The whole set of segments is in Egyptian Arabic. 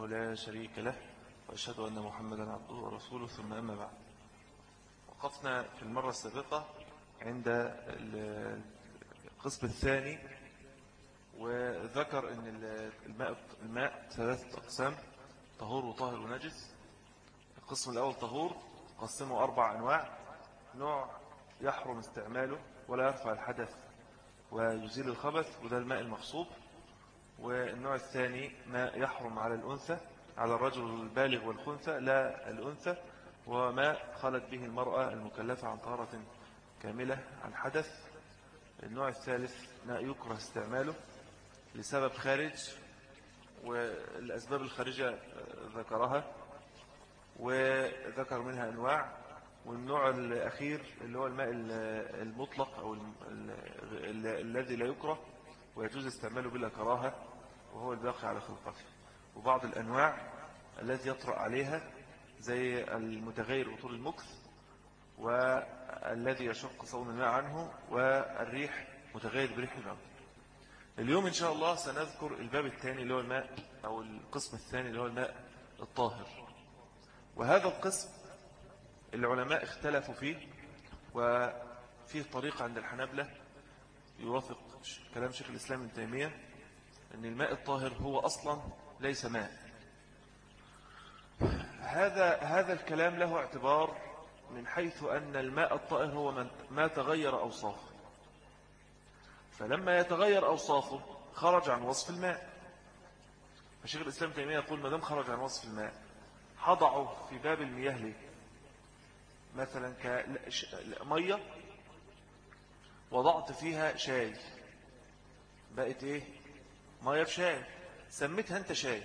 لا شريك له وأشهد أن محمدا عبده ورسوله ثم أما بعد وقفنا في المرة السابقة عند القسم الثاني وذكر أن الماء, الماء ثلاثة أقسام طهور وطاهر ونجس القسم الأول طهور قسمه أربع أنواع نوع يحرم استعماله ولا يرفع الحدث ويزيل الخبث وده الماء المغصوب والنوع الثاني ما يحرم على الأنثى على الرجل البالغ والخنثى لا الأنثى وما خلت به المرأة المكلفة عن طهارة كاملة عن حدث النوع الثالث ما يكره استعماله لسبب خارج والأسباب الخارجة ذكرها وذكر منها أنواع والنوع الأخير اللي هو الماء المطلق أو الذي لا يكره ويجوز استعماله بلا كراهة وهو الباقي على خلقته وبعض الأنواع التي يطرأ عليها زي المتغير بطول المكث والذي يشق صون الماء عنه والريح متغير بريح الماء اليوم إن شاء الله سنذكر الباب الثاني اللي هو الماء أو القسم الثاني اللي هو الماء الطاهر وهذا القسم العلماء اختلفوا فيه وفيه طريقة عند الحنابلة يوافق كلام شيخ الإسلام ابن تيمية أن الماء الطاهر هو أصلا ليس ماء هذا هذا الكلام له اعتبار من حيث أن الماء الطاهر هو من ما تغير أوصافه فلما يتغير أوصافه خرج عن وصف الماء فشيخ الإسلام تيمية يقول ما دام خرج عن وصف الماء حضعه في باب المياه ليه مثلا كمية وضعت فيها شاي بقت ايه مية بشاي سميتها انت شاي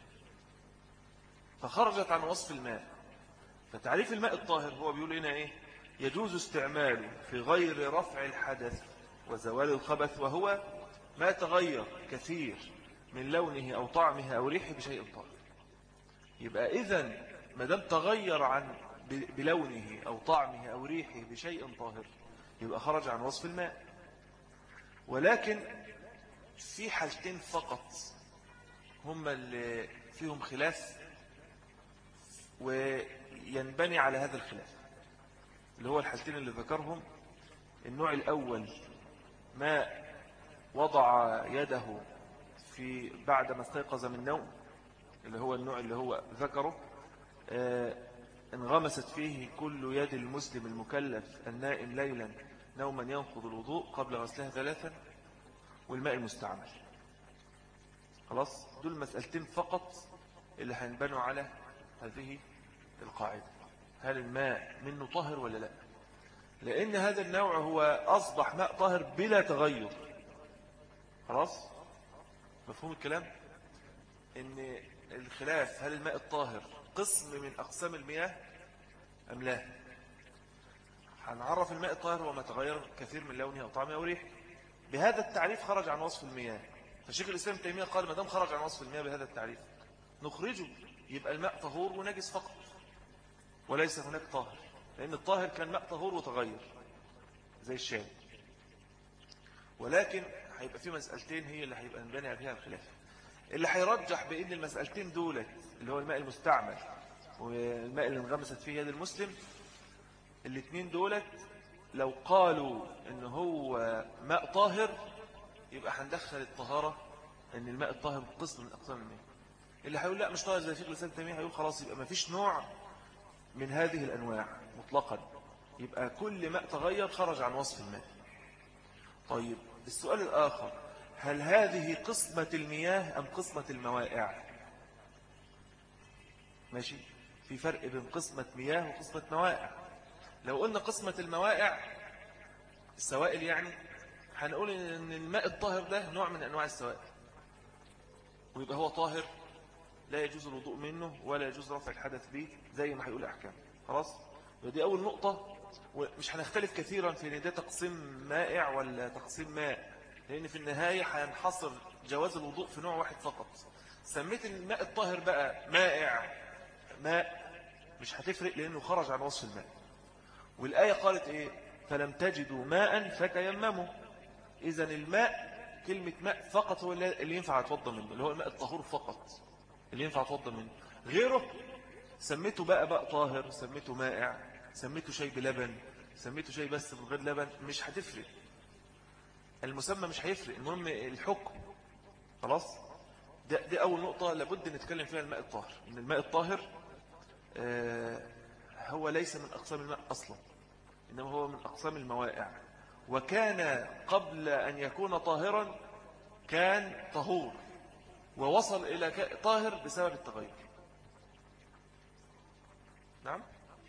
فخرجت عن وصف الماء فتعريف الماء الطاهر هو بيقول هنا ايه يجوز استعماله في غير رفع الحدث وزوال الخبث وهو ما تغير كثير من لونه أو طعمه أو ريحه بشيء طاهر يبقى إذن ما دام تغير عن بلونه أو طعمه أو ريحه بشيء طاهر يبقى خرج عن وصف الماء ولكن في حالتين فقط هم اللي فيهم خلاف وينبني على هذا الخلاف اللي هو الحالتين اللي ذكرهم النوع الأول ما وضع يده في بعد ما استيقظ من النوم اللي هو النوع اللي هو ذكره آه، انغمست فيه كل يد المسلم المكلف النائم ليلا نوما ينقض الوضوء قبل غسلها ثلاثا والماء المستعمل خلاص دول مسألتين فقط اللي هنبنوا على هذه القاعدة هل الماء منه طاهر ولا لا لأن هذا النوع هو أصبح ماء طاهر بلا تغير خلاص مفهوم الكلام ان الخلاف هل الماء الطاهر قسم من أقسام المياه أم لا هنعرف الماء الطاهر هو ما تغير كثير من لونه أو طعمه أو ريحه بهذا التعريف خرج عن وصف المياه فشيخ الإسلام تيمية قال ما دام خرج عن وصف المياه بهذا التعريف نخرجه يبقى الماء طهور ونجس فقط وليس هناك طاهر لأن الطاهر كان ماء طهور وتغير زي الشاي ولكن هيبقى في مسألتين هي اللي هيبقى نبني فيها الخلاف اللي هيرجح بأن المسألتين دولت اللي هو الماء المستعمل والماء اللي انغمست فيه يد المسلم الاثنين دولت لو قالوا ان هو ماء طاهر يبقى هندخل الطهارة ان الماء الطاهر قسم من اقسام الماء اللي هيقول لا مش طاهر زي شيخ لسان تيميه هيقول خلاص يبقى ما فيش نوع من هذه الانواع مطلقا يبقى كل ماء تغير خرج عن وصف الماء طيب السؤال الآخر هل هذه قسمة المياه أم قسمة الموائع ماشي في فرق بين قسمة مياه وقسمة موائع لو قلنا قسمة الموائع السوائل يعني هنقول ان الماء الطاهر ده نوع من انواع السوائل ويبقى هو طاهر لا يجوز الوضوء منه ولا يجوز رفع الحدث به زي ما هيقول احكام خلاص ودي اول نقطة ومش هنختلف كثيرا في ان ده تقسيم مائع ولا تقسيم ماء لان في النهاية هينحصر جواز الوضوء في نوع واحد فقط سميت الماء الطاهر بقى مائع ماء مش هتفرق لانه خرج عن وصف الماء والآية قالت إيه فلم تجدوا ماء فتيمموا إذا الماء كلمة ماء فقط هو اللي ينفع يتوضى منه اللي هو الماء الطهور فقط اللي ينفع توضى منه غيره سميته بقى بقى طاهر سميته مائع سميته شاي بلبن سميته شاي بس من غير لبن مش هتفرق المسمى مش هيفرق المهم الحكم خلاص ده دي أول نقطة لابد نتكلم فيها الماء الطاهر إن الماء الطاهر آه هو ليس من أقسام الماء أصلا إنما هو من أقسام الموائع وكان قبل أن يكون طاهرا كان طهور ووصل إلى طاهر بسبب التغير نعم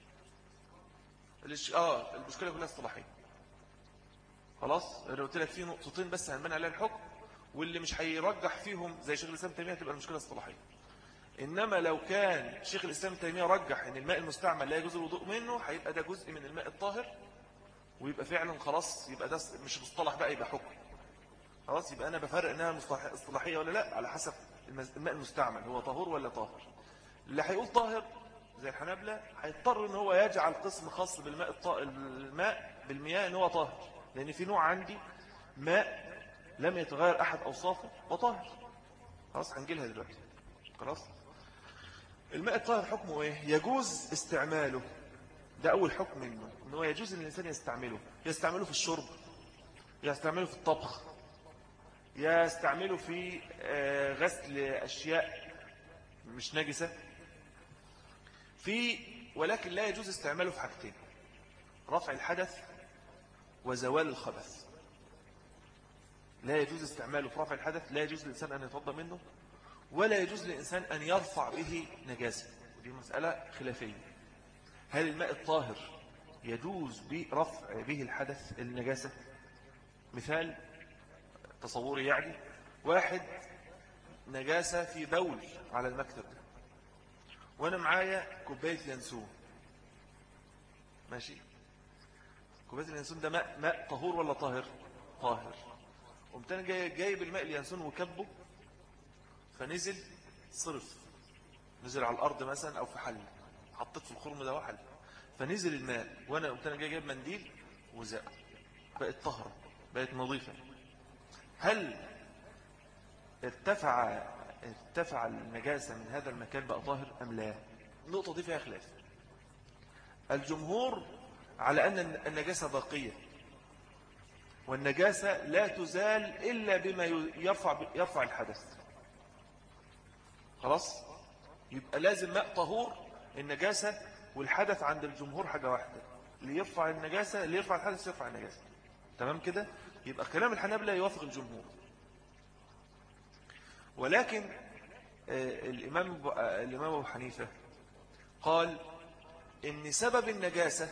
اه المشكلة كلها اصطلاحية خلاص انا قلت لك في نقطتين بس هنبني عليها الحكم واللي مش هيرجح فيهم زي شيخ الاسلام تيميه تبقى المشكله اصطلاحيه انما لو كان شيخ الاسلام تيميه رجح ان الماء المستعمل لا يجوز الوضوء منه هيبقى ده جزء من الماء الطاهر ويبقى فعلا خلاص يبقى ده مش مصطلح بقى يبقى حكم خلاص يبقى انا بفرق انها اصطلاحيه ولا لا على حسب الماء المستعمل هو طهور ولا طاهر اللي هيقول طاهر زي الحنابلة هيضطر ان هو يجعل قسم خاص بالماء الماء بالمياه ان هو طاهر لان في نوع عندي ماء لم يتغير احد اوصافه وطاهر خلاص هنجيلها دلوقتي خلاص الماء الطاهر حكمه ايه يجوز استعماله ده اول حكم منه ان هو يجوز ان الانسان يستعمله يستعمله في الشرب يستعمله في الطبخ يستعمله في آه، غسل اشياء مش نجسه في ولكن لا يجوز استعماله في حاجتين رفع الحدث وزوال الخبث لا يجوز استعماله في رفع الحدث لا يجوز للإنسان أن يتوضا منه ولا يجوز للإنسان أن يرفع به نجاسة ودي مسألة خلافية هل الماء الطاهر يجوز برفع به الحدث النجاسة مثال تصوري يعني واحد نجاسة في بول على المكتب وانا معايا كوبايه ينسون ماشي كوبايه اليانسون ده ماء ماء طهور ولا طاهر طاهر قمت انا جاي جايب الماء اليانسون وكبه فنزل صرف نزل على الارض مثلا او في حل حطيت في الخرم ده وحل فنزل الماء وانا قمت انا جاي جايب منديل وزق بقت طهره بقت نظيفه هل ارتفع ارتفع النجاسة من هذا المكان بقى طاهر أم لا النقطة دي فيها خلاف الجمهور على أن النجاسة باقية والنجاسة لا تزال إلا بما يرفع, يرفع الحدث خلاص يبقى لازم ماء طهور النجاسة والحدث عند الجمهور حاجة واحدة ليرفع النجاسة ليرفع الحدث يرفع النجاسة تمام كده يبقى كلام الحنابلة يوافق الجمهور ولكن آه، الإمام آه، الإمام أبو حنيفة قال إن سبب النجاسة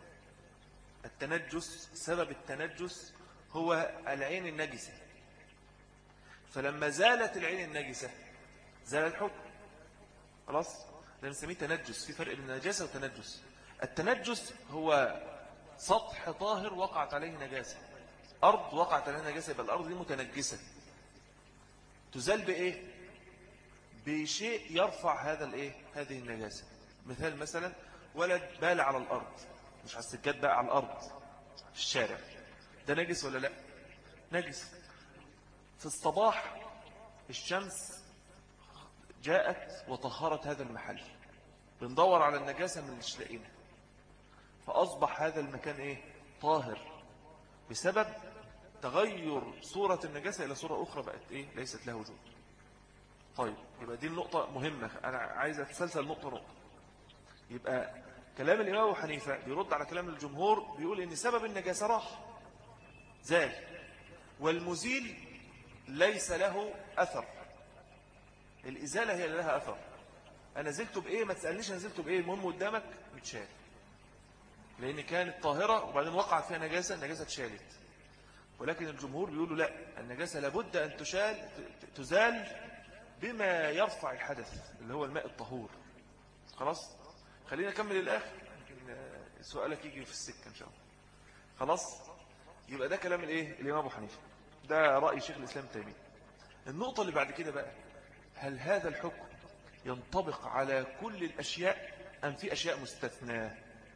التنجس سبب التنجس هو العين النجسة فلما زالت العين النجسة زال الحكم خلاص ده نسميه تنجس في فرق بين النجاسة والتنجس التنجس هو سطح طاهر وقعت عليه نجاسة أرض وقعت عليها نجاسة يبقى الأرض دي متنجسة تزال بإيه بشيء يرفع هذا الايه هذه النجاسة مثال مثلا ولد بال على الأرض مش على السجاد بقى على الأرض في الشارع ده نجس ولا لا نجس في الصباح الشمس جاءت وطهرت هذا المحل بندور على النجاسة من مش لاقينا فأصبح هذا المكان إيه طاهر بسبب تغير صورة النجاسة إلى صورة أخرى بقت إيه ليست لها وجود طيب يبقى دي النقطة مهمة أنا عايز أتسلسل نقطة نقطة يبقى كلام الإمام أبو حنيفة بيرد على كلام الجمهور بيقول إن سبب النجاسة راح زال والمزيل ليس له أثر الإزالة هي اللي لها أثر أنا زلت بإيه ما تسألنيش أنا زلت بإيه المهم قدامك متشال لأن كانت طاهرة وبعدين وقعت فيها نجاسة النجاسة اتشالت ولكن الجمهور بيقولوا لا النجاسة لابد أن تشال تزال بما يرفع الحدث اللي هو الماء الطهور خلاص خلينا نكمل الآخر يمكن سؤالك يجي في السكة إن شاء الله خلاص يبقى ده كلام الايه الإمام أبو حنيفة ده رأي شيخ الإسلام تيمية النقطة اللي بعد كده بقى هل هذا الحكم ينطبق على كل الأشياء أم في أشياء مستثناة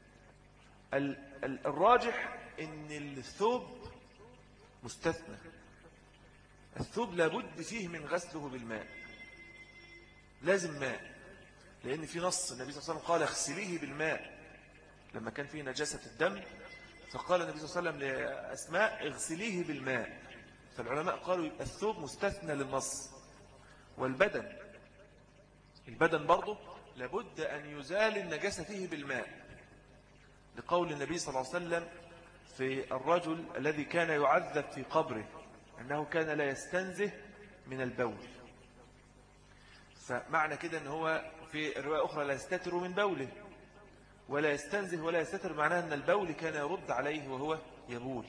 الراجح ان الثوب مستثنى الثوب لابد فيه من غسله بالماء لازم ماء لأن في نص النبي صلى الله عليه وسلم قال اغسليه بالماء لما كان فيه نجاسة الدم فقال النبي صلى الله عليه وسلم لأسماء اغسليه بالماء فالعلماء قالوا يبقى الثوب مستثنى للنص والبدن البدن برضه لابد أن يزال النجاسة فيه بالماء لقول النبي صلى الله عليه وسلم في الرجل الذي كان يعذب في قبره أنه كان لا يستنزه من البول فمعنى كده أن هو في رواية أخرى لا يستتر من بوله ولا يستنزه ولا يستتر معناه أن البول كان يرد عليه وهو يبول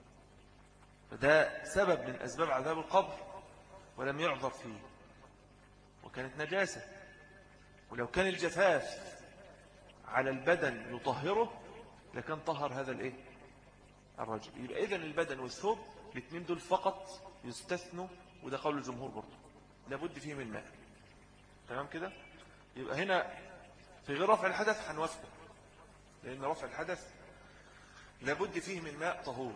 فده سبب من أسباب عذاب القبر ولم يعذر فيه وكانت نجاسة ولو كان الجفاف على البدن يطهره لكان طهر هذا الايه الرجل يبقى إذن البدن والثوب الاثنين دول فقط يستثنوا وده قول الجمهور برضه لابد فيه من ماء تمام كده يبقى هنا في غير رفع الحدث هنوافقه لأن رفع الحدث لابد فيه من ماء طهور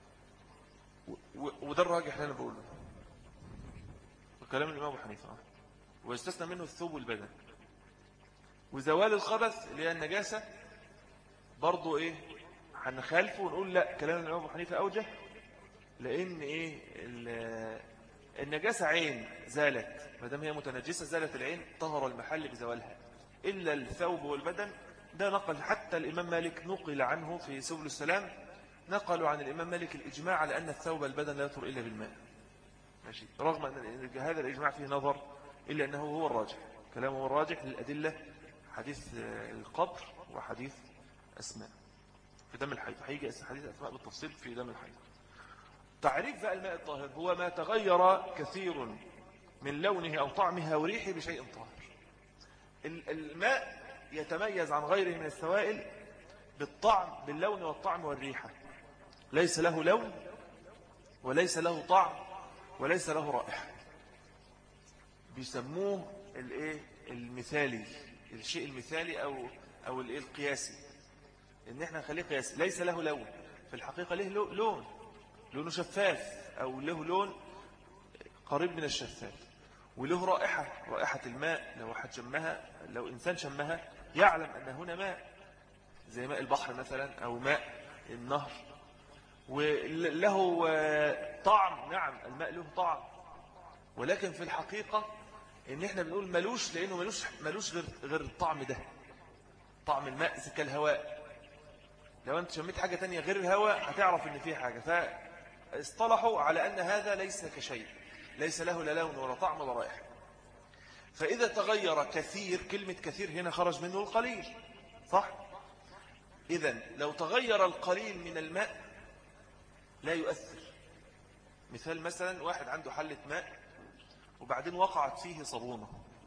وده الراجح اللي أنا بقوله وكلام الإمام أبو حنيفة ويستثنى منه الثوب والبدن وزوال الخبث اللي هي النجاسة برضو إيه هنخالفه ونقول لا كلام الإمام أبو حنيفة أوجه لأن إيه النجاسة عين زالت ما دام هي متنجسة زالت العين طهر المحل بزوالها إلا الثوب والبدن ده نقل حتى الإمام مالك نقل عنه في سبل السلام نقلوا عن الإمام مالك الإجماع على أن الثوب والبدن لا يطهر إلا بالماء ماشي رغم أن هذا الإجماع فيه نظر إلا أنه هو الراجح كلامه هو الراجح للأدلة حديث القبر وحديث أسماء في دم الحيض هيجي حديث أسماء بالتفصيل في دم الحيض تعريف بقى الماء الطاهر هو ما تغير كثير من لونه أو طعمه وريحه بشيء طاهر الماء يتميز عن غيره من السوائل بالطعم باللون والطعم والريحة ليس له لون وليس له طعم وليس له رائحة بيسموه الايه المثالي الشيء المثالي او او الايه القياسي ان احنا نخليه قياسي ليس له لون في الحقيقة له لون لونه شفاف او له لون قريب من الشفاف وله رائحة رائحة الماء لو واحد شمها لو إنسان شمها يعلم أن هنا ماء زي ماء البحر مثلا أو ماء النهر وله طعم نعم الماء له طعم ولكن في الحقيقة ان احنا بنقول ملوش لانه ملوش, ملوش غير, غير الطعم ده طعم الماء كالهواء لو انت شميت حاجة تانية غير الهواء هتعرف ان فيه حاجة فاصطلحوا على ان هذا ليس كشيء ليس له لا لون ولا طعم ولا رائحة فإذا تغير كثير كلمة كثير هنا خرج منه القليل صح؟ إذا لو تغير القليل من الماء لا يؤثر مثال مثلا واحد عنده حلة ماء وبعدين وقعت فيه صابونة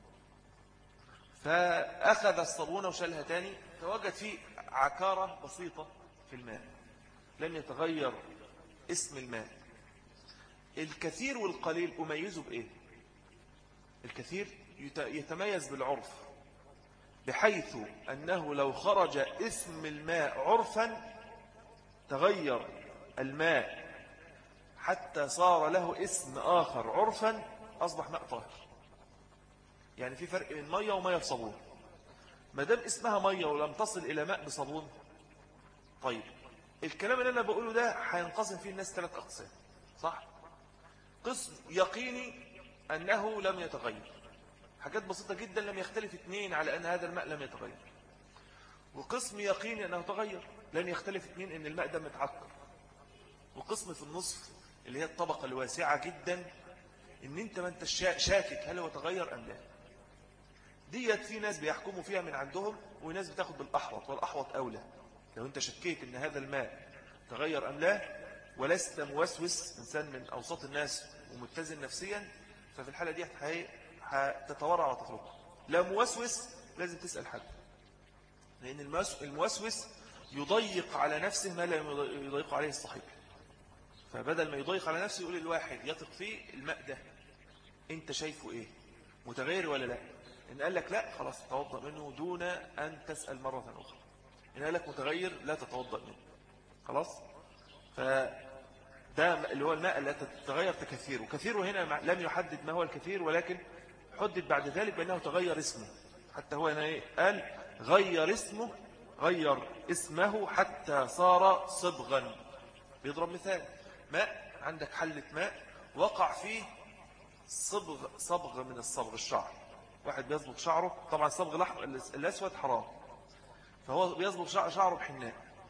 فأخذ الصابونة وشالها تاني فوجد فيه عكارة بسيطة في الماء لم يتغير اسم الماء الكثير والقليل أميزه بإيه الكثير يتميز بالعرف بحيث أنه لو خرج اسم الماء عرفا تغير الماء حتى صار له اسم آخر عرفا أصبح ماء طاهر يعني في فرق بين مية ومية بصابون ما دام اسمها مية ولم تصل إلى ماء بصابون طيب الكلام اللي أنا بقوله ده هينقسم فيه الناس ثلاث أقسام صح قسم يقيني أنه لم يتغير حاجات بسيطة جدا لم يختلف اثنين على أن هذا الماء لم يتغير وقسم يقيني أنه تغير لن يختلف اثنين أن الماء ده متعكر وقسم في النصف اللي هي الطبقة الواسعة جدا ان انت ما انت شاكك هل هو تغير ام لا ديت في ناس بيحكموا فيها من عندهم وناس بتاخد بالاحوط والاحوط اولى لو انت شكيت ان هذا الماء تغير ام لا ولست موسوس انسان من اوسط الناس ومتزن نفسيا ففي الحالة دي هتتورع وتتركه لا موسوس لازم تسأل حد لأن الموسوس يضيق على نفسه ما لا يضيق عليه الصحيح فبدل ما يضيق على نفسه يقول الواحد يثق فيه الماء ده انت شايفه ايه متغير ولا لا ان قال لك لا خلاص تتوضأ منه دون ان تسأل مرة اخرى ان قال لك متغير لا تتوضأ منه خلاص فده اللي هو الماء لا تتغير تكثيره كثيره هنا لم يحدد ما هو الكثير ولكن حدد بعد ذلك بأنه تغير اسمه حتى هو هنا إيه؟ قال غير اسمه غير اسمه حتى صار صبغا بيضرب مثال ماء عندك حلة ماء وقع فيه صبغ صبغ من الصبغ الشعر واحد بيصبغ شعره طبعا الصبغ الأسود حرام فهو بيصبغ شعره بحناء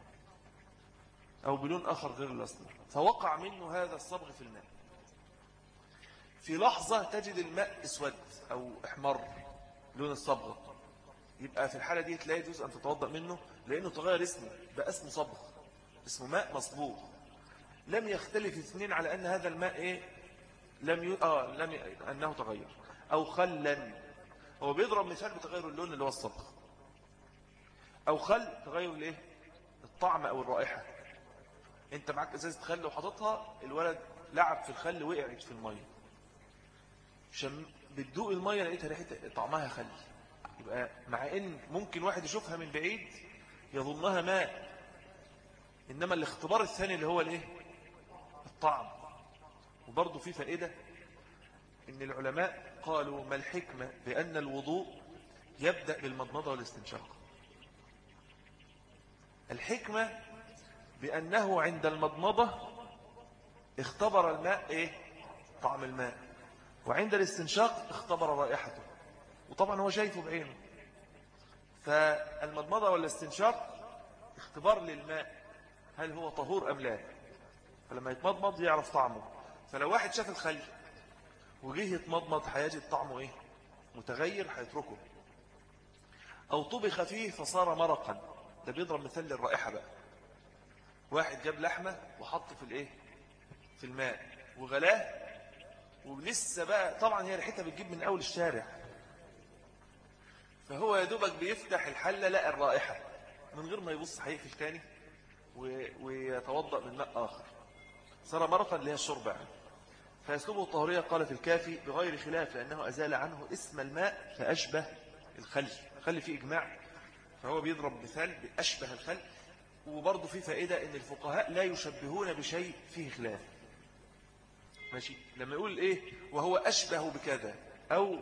أو بلون آخر غير الأسود فوقع منه هذا الصبغ في الماء في لحظة تجد الماء اسود أو احمر لون الصبغ يبقى في الحالة دي لا يجوز أن تتوضأ منه لأنه تغير اسمه بقى اسمه صبغ اسمه ماء مصبوغ لم يختلف اثنين على أن هذا الماء إيه لم ي... آه لم ي... أنه تغير أو خلا هو بيضرب مثال بتغير اللون اللي هو الصبغ أو خل تغير الايه الطعم أو الرائحة انت معك ازازه خل وحاططها الولد لعب في الخل وقعت في الميه شم بتدوق الميه لقيتها ريحه طعمها خل يبقى مع ان ممكن واحد يشوفها من بعيد يظنها ماء انما الاختبار الثاني اللي هو الايه الطعم وبرضه في فائده ان العلماء قالوا ما الحكمه بان الوضوء يبدا بالمضمضه والاستنشاق الحكمه بانه عند المضمضه اختبر الماء ايه طعم الماء وعند الاستنشاق اختبر رائحته وطبعا هو شايفه بعينه فالمضمضة والاستنشاق اختبار للماء هل هو طهور أم لا فلما يتمضمض يعرف طعمه فلو واحد شاف الخل وجه يتمضمض هيجد طعمه ايه متغير هيتركه أو طبخ فيه فصار مرقا ده بيضرب مثال للرائحة بقى واحد جاب لحمة وحط في الايه في الماء وغلاه ولسه بقى طبعا هي ريحتها بتجيب من أول الشارع فهو يا دوبك بيفتح الحلة لقى الرائحة من غير ما يبص هيقفل تاني ويتوضأ من ماء آخر صار مرقا اللي هي الشرب يعني فيسلبه الطهورية قال في الكافي بغير خلاف لأنه أزال عنه اسم الماء فأشبه الخل الخل فيه إجماع فهو بيضرب مثال بأشبه الخل وبرضه في فائدة أن الفقهاء لا يشبهون بشيء فيه خلاف ماشي لما يقول إيه وهو أشبه بكذا أو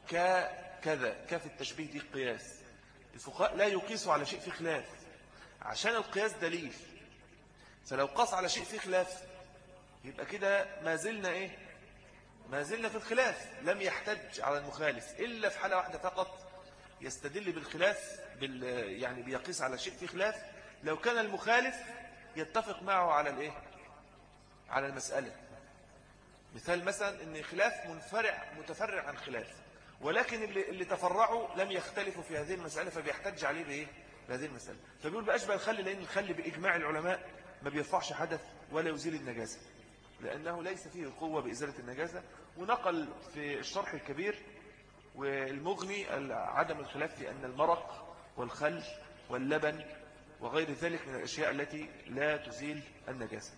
كذا كاف التشبيه دي قياس الفقهاء لا يقيسوا على شيء فيه خلاف عشان القياس دليل فلو قاس على شيء فيه خلاف يبقى كده ما زلنا إيه ما زلنا في الخلاف لم يحتج على المخالف إلا في حالة واحدة فقط يستدل بالخلاف بال يعني بيقيس على شيء فيه خلاف لو كان المخالف يتفق معه على الايه على المسألة مثال مثلا ان خلاف منفرع متفرع عن خلاف ولكن اللي, اللي تفرعوا لم يختلفوا في هذه المسألة فبيحتج عليه بإيه بهذه المسألة فبيقول بأشبه الخل لأن الخل بإجماع العلماء ما بيرفعش حدث ولا يزيل النجاسة لأنه ليس فيه القوة بإزالة النجاسة ونقل في الشرح الكبير والمغني عدم الخلاف في أن المرق والخل واللبن وغير ذلك من الأشياء التي لا تزيل النجاسة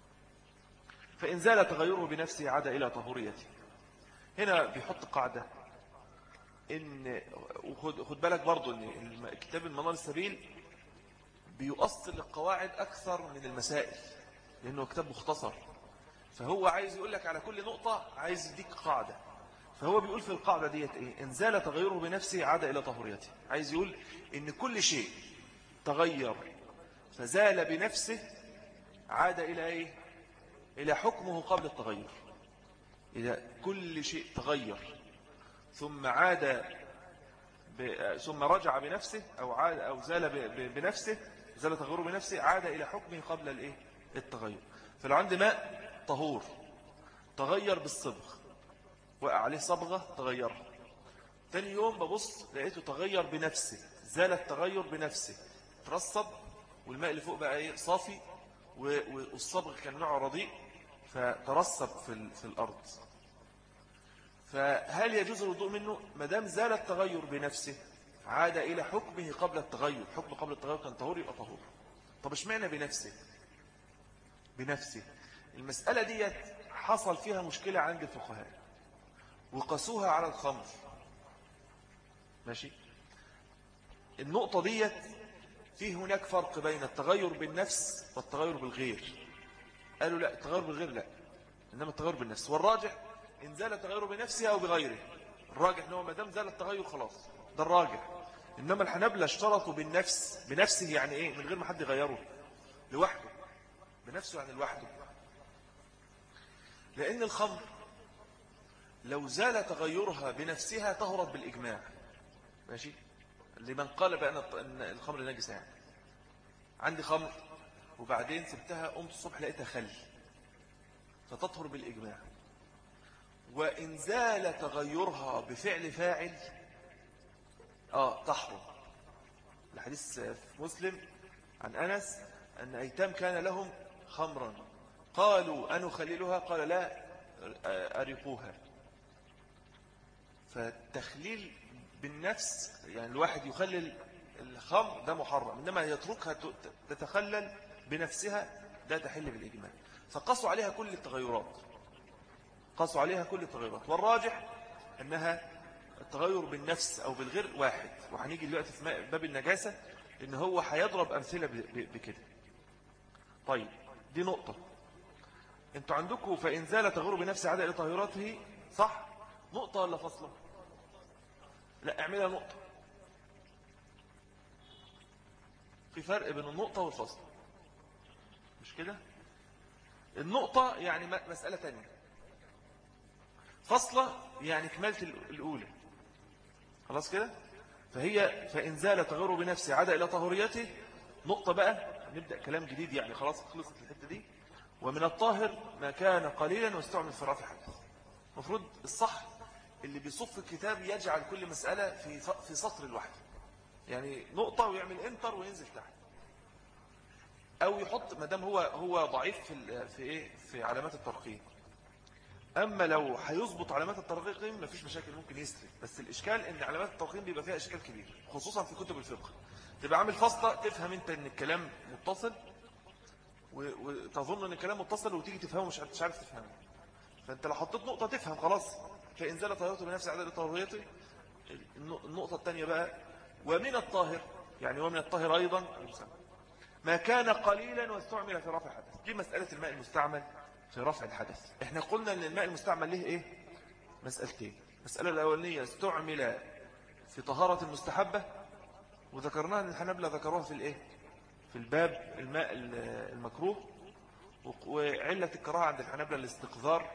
فإن زال تغيره بنفسه عاد إلى طهوريته هنا بيحط قاعدة إن وخد خد بالك برضو إن كتاب المنار السبيل بيؤصل القواعد أكثر من المسائل لأنه كتاب مختصر فهو عايز يقول لك على كل نقطة عايز يديك قاعدة فهو بيقول في القاعدة ديت إيه إن زال تغيره بنفسه عاد إلى طهوريته عايز يقول إن كل شيء تغير فزال بنفسه عاد إلى إيه إلى حكمه قبل التغير إذا كل شيء تغير ثم عاد ب... ثم رجع بنفسه أو عاد أو زال ب... بنفسه زال تغيره بنفسه عاد إلى حكمه قبل الإيه التغير فلو عندي ماء طهور تغير بالصبغ وقع عليه صبغة تغيرها تاني يوم ببص لقيته تغير بنفسه زال التغير بنفسه ترصب والماء اللي فوق بقى ايه صافي والصبغ كان نوعه رديء فترصب في, في الأرض فهل يجوز الوضوء منه ما دام زال التغير بنفسه عاد إلى حكمه قبل التغير حكم قبل التغير كان طهور يبقى طهور طب اشمعنى بنفسه بنفسه المسألة دي حصل فيها مشكلة عند الفقهاء وقسوها على الخمر ماشي النقطة ديت في هناك فرق بين التغير بالنفس والتغير بالغير قالوا لا التغير بالغير لا إنما التغير بالنفس والراجح إن زال التغير بنفسه أو بغيره الراجح ان هو ما دام زال التغير خلاص ده الراجح إنما الحنابلة اشترطوا بالنفس بنفسه يعني إيه من غير ما حد يغيره لوحده بنفسه يعني لوحده لأن الخمر لو زال تغيرها بنفسها طهرت بالإجماع ماشي لمن قال بأن الخمر نجسة يعني عندي خمر وبعدين سبتها قمت الصبح لقيتها خل فتطهر بالإجماع وإن زال تغيرها بفعل فاعل آه تحرم الحديث في مسلم عن أنس أن أيتام كان لهم خمرا قالوا أنخللها قال لا أرقوها فالتخليل بالنفس يعني الواحد يخلل الخمر ده محرم إنما يتركها تتخلل بنفسها ده تحل بالإجمال فقصوا عليها كل التغيرات قصوا عليها كل التغيرات والراجح أنها التغير بالنفس أو بالغير واحد وهنيجي دلوقتي في باب النجاسة إن هو هيضرب أمثلة بكده طيب دي نقطة انتوا عندكم فإن زال تغير بنفس عدد طهيراته صح نقطة ولا فصلة لا اعملها نقطة في فرق بين النقطة والفصل مش كده النقطة يعني مسألة تانية فصلة يعني كمالة الأولى خلاص كده فهي فإن زال تغيره بنفسه عاد إلى طهوريته نقطة بقى نبدأ كلام جديد يعني خلاص خلصت الحتة دي ومن الطاهر ما كان قليلا واستعمل في رافع حدث المفروض الصح اللي بيصف الكتاب يجعل كل مسألة في في سطر لوحده يعني نقطة ويعمل انتر وينزل تحت أو يحط ما دام هو هو ضعيف في في إيه في علامات الترقيم أما لو هيظبط علامات الترقيم مفيش مشاكل ممكن يسرد بس الإشكال إن علامات الترقيم بيبقى فيها إشكال كبير خصوصا في كتب الفقه تبقى عامل فصلة تفهم أنت إن الكلام متصل وتظن إن الكلام متصل وتيجي تفهمه مش عارف تفهمه فأنت لو حطيت نقطة تفهم خلاص فإن زال طهيرته بنفس عدد طهيرته النقطة الثانية بقى ومن الطاهر يعني ومن الطاهر أيضا ما كان قليلا واستعمل في رفع حدث دي مسألة الماء المستعمل في رفع الحدث احنا قلنا ان الماء المستعمل له ايه مسألتين المسألة الأولانية استعمل في طهارة المستحبة وذكرناها ان الحنبلة ذكروها في الايه في الباب الماء المكروه وعلة الكراهة عند الحنبلة الاستقذار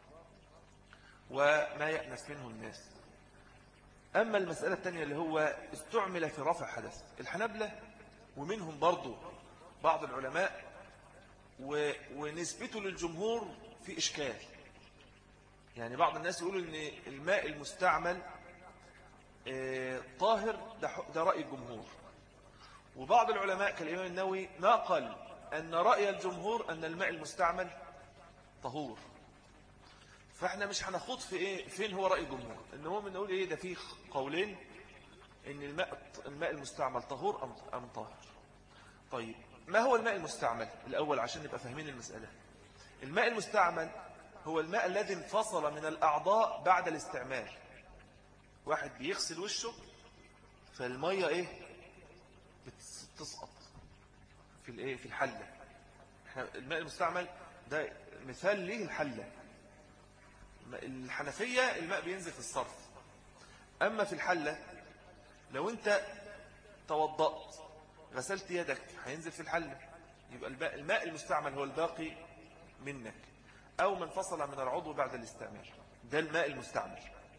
وما يأنس منه الناس أما المسألة الثانية اللي هو استعمل في رفع حدث الحنبلة ومنهم برضو بعض العلماء ونسبته للجمهور في إشكال يعني بعض الناس يقولوا أن الماء المستعمل آه، طاهر ده رأي الجمهور وبعض العلماء كالإمام النووي نقل أن رأي الجمهور أن الماء المستعمل طهور فاحنا مش هنخوض في ايه فين هو رأي الجمهور ان هو بنقول ايه ده فيه قولين ان الماء الماء المستعمل طهور ام ام طاهر طيب ما هو الماء المستعمل الأول عشان نبقى فاهمين المسألة الماء المستعمل هو الماء الذي انفصل من الأعضاء بعد الاستعمال واحد بيغسل وشه فالمية ايه بتسقط في الايه في الحلة احنا الماء المستعمل ده مثال ليه الحلة الحنفية الماء بينزل في الصرف أما في الحلة لو أنت توضأت غسلت يدك هينزل في الحلة يبقى الماء, الماء المستعمل هو الباقي منك أو من فصل من العضو بعد الاستعمال ده الماء المستعمل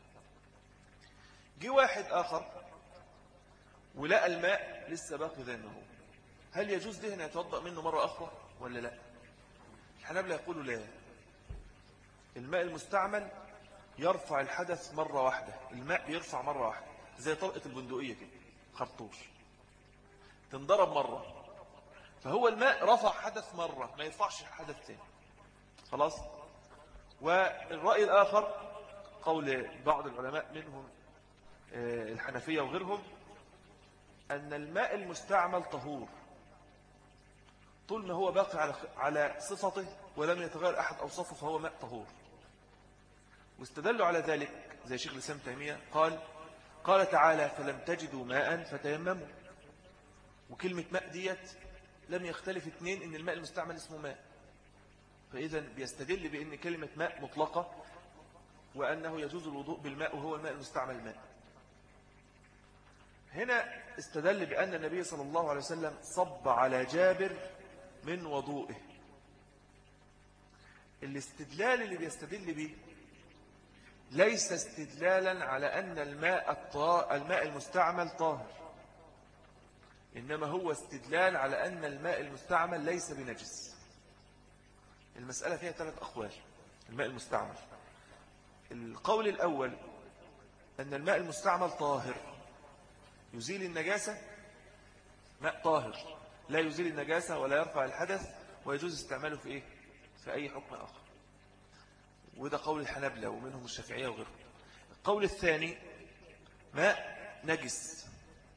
جي واحد آخر ولقى الماء لسه باقي زي ما هو هل يجوز ده أن يتوضأ منه مرة أخرى ولا لا الحنابلة يقولوا لا الماء المستعمل يرفع الحدث مرة واحدة الماء بيرفع مرة واحدة زي طلقة البندقية كده خرطوش تنضرب مرة فهو الماء رفع حدث مرة ما يرفعش حدث تاني خلاص والرأي الآخر قول بعض العلماء منهم آه، الحنفية وغيرهم أن الماء المستعمل طهور طول ما هو باقي على على صفته ولم يتغير أحد أوصافه فهو ماء طهور واستدلوا على ذلك زي شيخ الإسلام تيمية قال قال تعالى فلم تجدوا ماء فتيمموا وكلمة ماء ديت لم يختلف اثنين ان الماء المستعمل اسمه ماء فإذا بيستدل بأن كلمة ماء مطلقة وأنه يجوز الوضوء بالماء وهو الماء المستعمل الماء هنا استدل بأن النبي صلى الله عليه وسلم صب على جابر من وضوئه الاستدلال اللي بيستدل به ليس استدلالا على أن الماء, الماء المستعمل طاهر إنما هو استدلال على أن الماء المستعمل ليس بنجس المسألة فيها ثلاث أقوال الماء المستعمل القول الأول أن الماء المستعمل طاهر يزيل النجاسة ماء طاهر لا يزيل النجاسة ولا يرفع الحدث ويجوز استعماله في إيه؟ في أي حكم آخر وده قول الحنبلة ومنهم الشافعية وغيرهم القول الثاني ماء نجس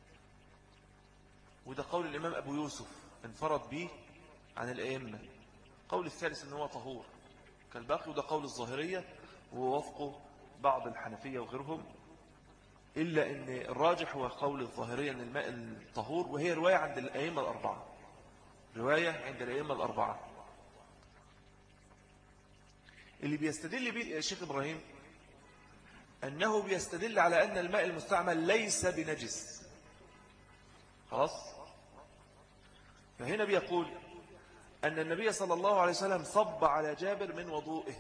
وده قول الإمام أبو يوسف انفرد به عن الأئمة قول الثالث أنه طهور كالباقي وده قول الظاهرية ووفقه بعض الحنفية وغيرهم إلا أن الراجح هو قول الظاهرية أن الماء الطهور وهي رواية عند الأئمة الأربعة رواية عند الأئمة الأربعة اللي بيستدل به الشيخ إبراهيم أنه بيستدل على أن الماء المستعمل ليس بنجس خلاص فهنا بيقول أن النبي صلى الله عليه وسلم صب على جابر من وضوئه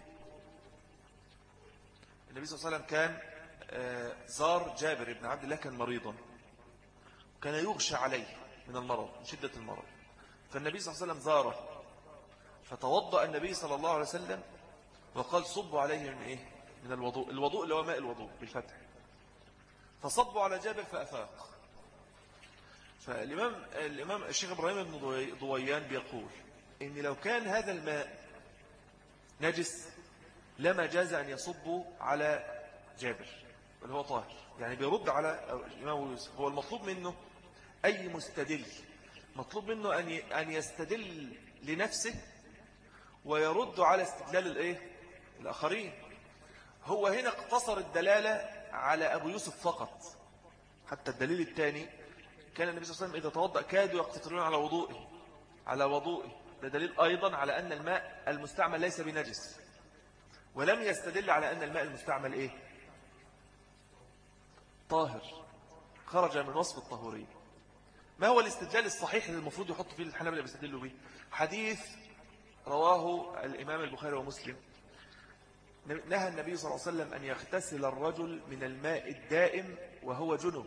النبي صلى الله عليه وسلم كان آه، زار جابر بن عبد الله كان مريضا كان يغشى عليه من المرض من شدة المرض فالنبي صلى الله عليه وسلم زاره فتوضأ النبي صلى الله عليه وسلم وقال صبوا عليه من إيه من الوضوء الوضوء اللي هو ماء الوضوء بالفتح فصبوا على جابر فأفاق فالإمام الإمام الشيخ إبراهيم بن ضويان بيقول إن لو كان هذا الماء نجس لما جاز أن يصبوا على جابر بل هو طاهر يعني بيرد على الإمام يوسف هو المطلوب منه أي مستدل مطلوب منه أن أن يستدل لنفسه ويرد على استدلال الإيه الآخرين هو هنا اقتصر الدلالة على أبو يوسف فقط حتى الدليل الثاني كان النبي صلى الله عليه وسلم إذا توضأ كادوا يقتصرون على وضوئه على وضوئه ده دليل أيضا على أن الماء المستعمل ليس بنجس ولم يستدل على أن الماء المستعمل إيه طاهر خرج من وصف الطهورية ما هو الاستدلال الصحيح اللي المفروض يحط فيه الحنابلة بيستدلوا به حديث رواه الإمام البخاري ومسلم نهى النبي صلى الله عليه وسلم أن يغتسل الرجل من الماء الدائم وهو جنب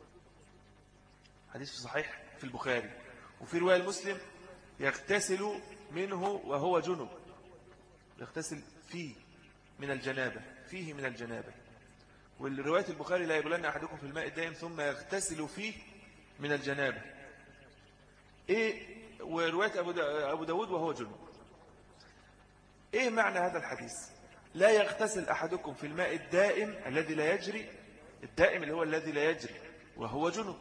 حديث صحيح في البخاري وفي رواية المسلم يغتسل منه وهو جنب يغتسل فيه من الجنابة فيه من الجنابة والرواية البخاري لا يبلن أحدكم في الماء الدائم ثم يغتسل فيه من الجنابة إيه ورواية أبو داود وهو جنب إيه معنى هذا الحديث لا يغتسل أحدكم في الماء الدائم الذي لا يجري الدائم اللي هو الذي لا يجري وهو جنب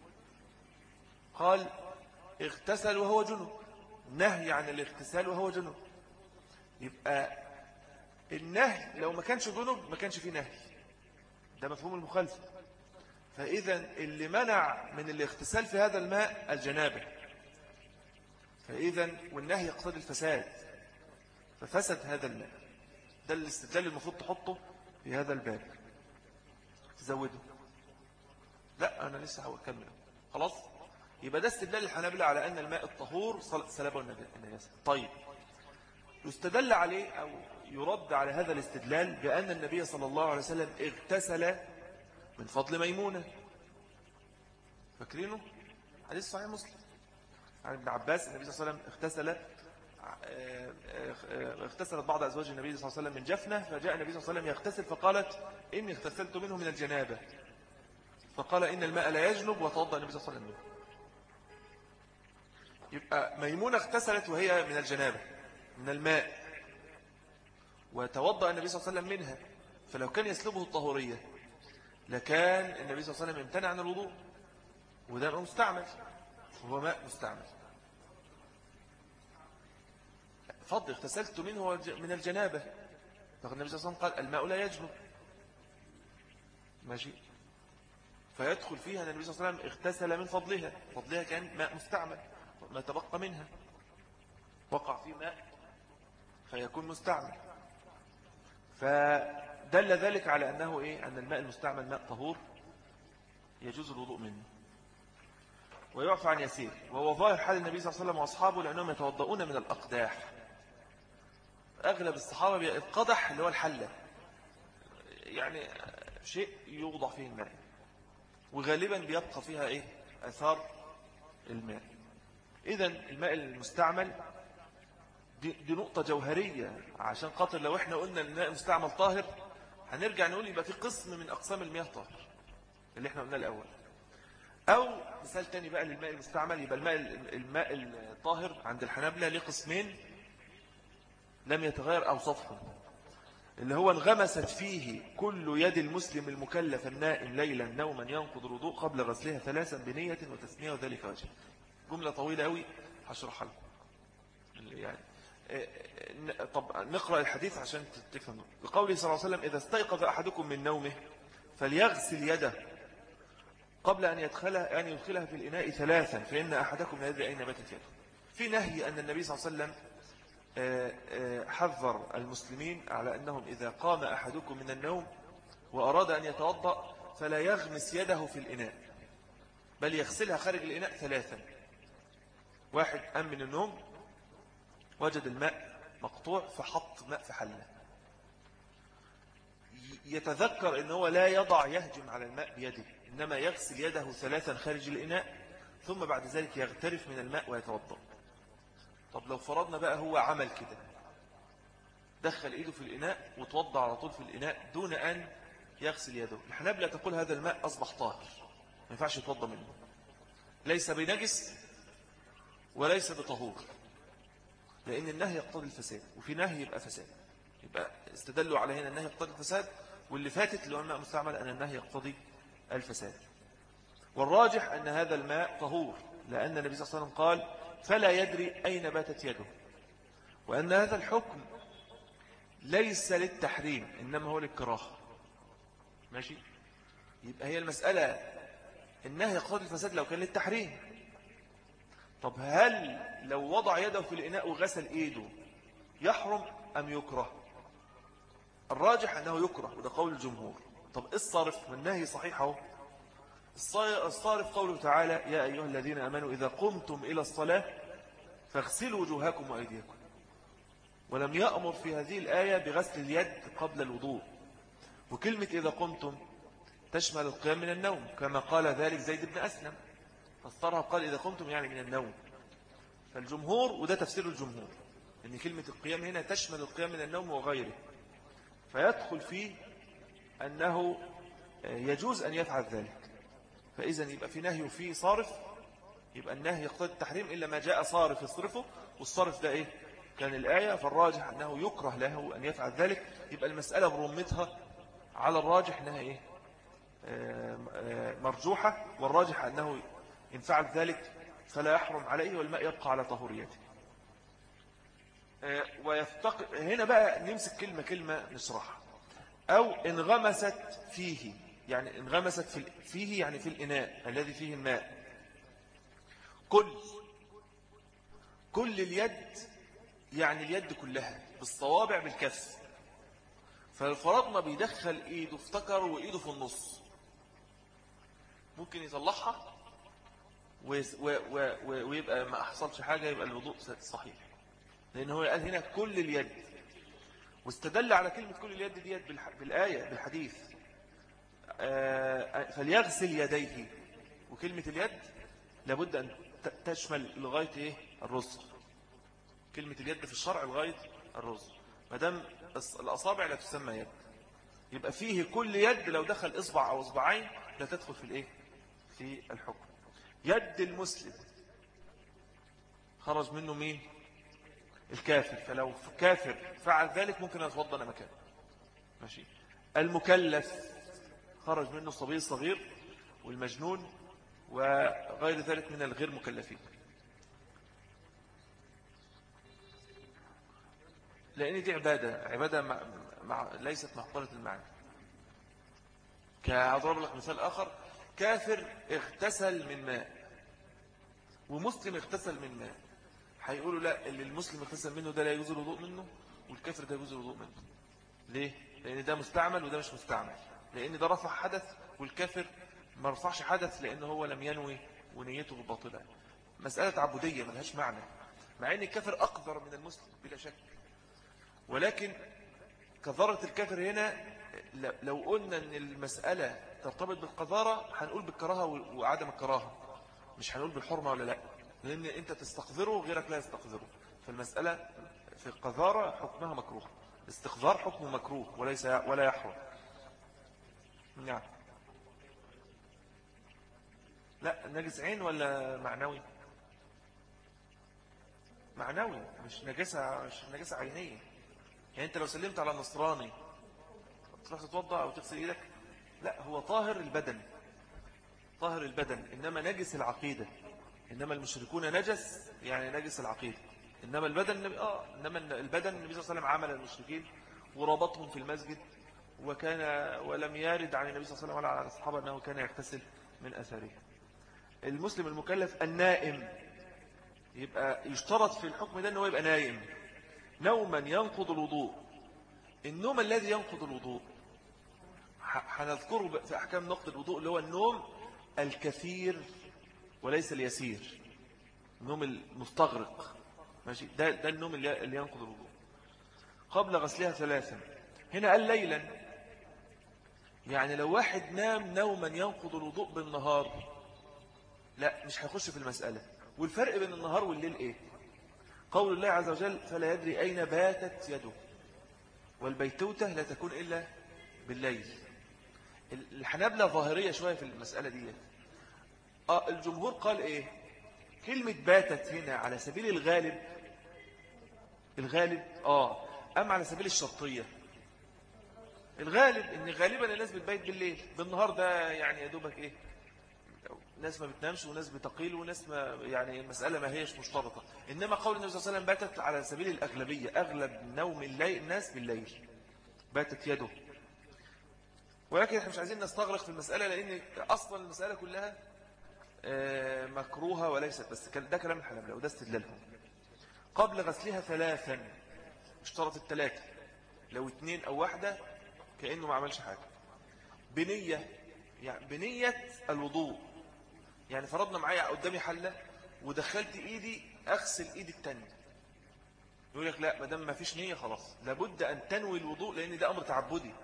قال اغتسل وهو جنب نهي عن الاغتسال وهو جنب يبقى النهي لو ما كانش جنب ما كانش فيه نهي ده مفهوم المخالفة فإذا اللي منع من الاغتسال في هذا الماء الجنابة فإذا والنهي يقتضي الفساد ففسد هذا الماء ده الاستدلال المفروض تحطه في هذا الباب تزوده لا أنا لسه هكمل خلاص يبقى ده استدلال الحنابلة على أن الماء الطهور سلبه النجاسة طيب يستدل عليه أو يرد على هذا الاستدلال بأن النبي صلى الله عليه وسلم اغتسل من فضل ميمونة فاكرينه حديث صحيح مسلم عن ابن عباس النبي صلى الله عليه وسلم اغتسل آه، آه، اغتسلت بعض أزواج النبي صلى الله عليه وسلم من جفنة فجاء النبي صلى الله عليه وسلم يغتسل فقالت إني اغتسلت منه من الجنابة فقال إن الماء لا يجنب وتوضأ النبي صلى الله عليه وسلم يبقى ميمونة اغتسلت وهي من الجنابة من الماء وتوضأ النبي صلى الله عليه وسلم منها فلو كان يسلبه الطهورية لكان النبي صلى الله عليه وسلم امتنع عن الوضوء وده مستعمل هو ماء مستعمل فضل اغتسلت منه من الجنابة فقد النبي صلى الله عليه وسلم قال الماء لا يجنب ماشي فيدخل فيها النبي صلى الله عليه وسلم اغتسل من فضلها فضلها كان ماء مستعمل ما تبقى منها وقع في ماء فيكون مستعمل فده دل ذلك على أنه إيه أن الماء المستعمل ماء طهور يجوز الوضوء منه ويعفى عن يسير وهو ظاهر حال النبي صلى الله عليه وسلم وأصحابه لأنهم يتوضؤون من الأقداح أغلب الصحابة القدح اللي هو الحلة يعني شيء يوضع فيه الماء وغالبا بيبقى فيها إيه أثار الماء إذا الماء المستعمل دي, دي نقطة جوهرية عشان خاطر لو احنا قلنا الماء المستعمل طاهر هنرجع نقول يبقى في قسم من أقسام المياه طاهر اللي احنا قلنا الأول أو مثال تاني بقى للماء المستعمل يبقى الماء الماء الطاهر عند الحنابلة ليه قسمين لم يتغير أوصافهم اللي هو انغمست فيه كل يد المسلم المكلف النائم ليلا نوما ينقض الوضوء قبل غسلها ثلاثا بنية وتسمية وذلك وجه جملة طويلة أوي هشرحها لكم يعني طب نقرأ الحديث عشان تفهم لقوله صلى الله عليه وسلم إذا استيقظ أحدكم من نومه فليغسل يده قبل أن يدخلها أن يدخلها في الإناء ثلاثا فإن أحدكم لا يدري أين باتت يده في نهي أن النبي صلى الله عليه وسلم آه، آه، حذر المسلمين على أنهم إذا قام أحدكم من النوم وأراد أن يتوضأ فلا يغمس يده في الإناء بل يغسلها خارج الإناء ثلاثا واحد أم من النوم وجد الماء مقطوع فحط ماء في حله يتذكر أنه لا يضع يهجم على الماء بيده إنما يغسل يده ثلاثا خارج الإناء ثم بعد ذلك يغترف من الماء ويتوضأ طب لو فرضنا بقى هو عمل كده دخل ايده في الإناء وتوضع على طول في الإناء دون أن يغسل يده الحنابلة تقول هذا الماء أصبح طاهر ما ينفعش يتوضى منه ليس بنجس وليس بطهور لأن النهي يقتضي الفساد وفي نهي يبقى فساد يبقى استدلوا على هنا النهي يقتضي الفساد واللي فاتت اللي هو الماء مستعمل أن النهي يقتضي الفساد والراجح أن هذا الماء طهور لأن النبي صلى الله عليه وسلم قال فلا يدري أين باتت يده وأن هذا الحكم ليس للتحريم إنما هو للكراهة ماشي يبقى هي المسألة النهي يقتضي الفساد لو كان للتحريم طب هل لو وضع يده في الإناء وغسل إيده يحرم أم يكره الراجح أنه يكره وده قول الجمهور طب إيه الصارف من النهي صحيح اهو الصارف قوله تعالى يا أيها الذين أمنوا إذا قمتم إلى الصلاة فاغسلوا وجوهكم وأيديكم ولم يأمر في هذه الآية بغسل اليد قبل الوضوء وكلمة إذا قمتم تشمل القيام من النوم كما قال ذلك زيد بن أسلم فسرها قال إذا قمتم يعني من النوم فالجمهور وده تفسير الجمهور أن كلمة القيام هنا تشمل القيام من النوم وغيره فيدخل فيه أنه يجوز أن يفعل ذلك فإذا يبقى في نهي وفي صارف يبقى النهي يقتضي التحريم إلا ما جاء صارف يصرفه والصرف ده إيه كان الآية فالراجح أنه يكره له أن يفعل ذلك يبقى المسألة برمتها على الراجح أنها إيه مرجوحة والراجح أنه إن فعل ذلك فلا يحرم عليه والماء يبقى على طهوريته ويفتق هنا بقى نمسك كلمة كلمة نشرحها أو انغمست فيه يعني انغمست في فيه يعني في الإناء الذي فيه الماء كل كل اليد يعني اليد كلها بالصوابع بالكف فالفرضنا بيدخل ايده افتكر وايده في النص ممكن يطلعها ويبقى ما حصلش حاجة يبقى الوضوء صحيح لأن هو قال هنا كل اليد واستدل على كلمة كل اليد ديت بالآية بالحديث آه، فليغسل يديه وكلمة اليد لابد أن تشمل لغاية إيه الرزق كلمة اليد في الشرع لغاية الرزق ما دام الأصابع لا تسمى يد يبقى فيه كل يد لو دخل إصبع أو إصبعين لا تدخل في الإيه في الحكم يد المسلم خرج منه مين الكافر فلو كافر فعل ذلك ممكن يتوضى مكانه ماشي المكلف خرج منه الصبي الصغير والمجنون وغير ذلك من الغير مكلفين لأن دي عبادة عبادة مع مع ليست معقولة المعنى كأضرب لك مثال آخر كافر اغتسل من ماء ومسلم اغتسل من ماء هيقولوا لا اللي المسلم اغتسل منه ده لا يجوز الوضوء منه والكافر ده يجوز الوضوء منه ليه؟ لأن ده مستعمل وده مش مستعمل لأن ده رفع حدث والكافر ما رفعش حدث لأنه هو لم ينوي ونيته باطلة مسألة عبودية ملهاش معنى مع أن الكافر أقدر من المسلم بلا شك ولكن كثرة الكافر هنا لو قلنا أن المسألة ترتبط بالقذارة هنقول بالكراهة وعدم الكراهة مش هنقول بالحرمة ولا لا لأن أنت تستقذره غيرك لا يستقذره فالمسألة في القذارة حكمها مكروه استقذار حكمه مكروه وليس ولا يحرم نعم لا نجس عين ولا معنوي معنوي مش نجسة مش نجسة عينية يعني انت لو سلمت على النصراني تروح تتوضع او تغسل ايدك لا هو طاهر البدن طاهر البدن انما نجس العقيدة انما المشركون نجس يعني نجس العقيدة انما البدن اه انما البدن النبي صلى الله عليه وسلم عمل المشركين وربطهم في المسجد وكان ولم يرد عن النبي صلى الله عليه وسلم ولا على الصحابة أنه كان يغتسل من أثاره المسلم المكلف النائم يبقى يشترط في الحكم ده أنه يبقى نايم نوما ينقض الوضوء النوم الذي ينقض الوضوء هنذكره في أحكام نقض الوضوء اللي هو النوم الكثير وليس اليسير النوم المستغرق ماشي ده, ده النوم اللي ينقض الوضوء قبل غسلها ثلاثا هنا قال ليلا يعني لو واحد نام نوما ينقض الوضوء بالنهار لا مش هيخش في المسألة والفرق بين النهار والليل ايه قول الله عز وجل فلا يدري أين باتت يده والبيتوتة لا تكون إلا بالليل الحنابلة ظاهرية شوية في المسألة دي آه الجمهور قال إيه كلمة باتت هنا على سبيل الغالب الغالب آه أم على سبيل الشرطية الغالب ان غالبا الناس بتبيت بالليل بالنهار ده يعني يا دوبك ايه ناس ما بتنامش وناس بتقيل وناس ما يعني المسألة ما هيش مشترطة إنما قول النبي صلى الله عليه وسلم باتت على سبيل الأغلبية أغلب نوم الليل الناس بالليل باتت يده ولكن احنا مش عايزين نستغرق في المسألة لأن أصلا المسألة كلها آه، مكروهة وليست بس ده كلام الحنابلة وده استدلالهم قبل غسلها ثلاثا اشترط الثلاثة لو اثنين أو واحدة كأنه ما عملش حاجة بنية يعني بنية الوضوء يعني فرضنا معايا قدامي حلة ودخلت ايدي اغسل ايدي التانية يقول لك لا ما دام ما فيش نية خلاص لابد ان تنوي الوضوء لان ده امر تعبدي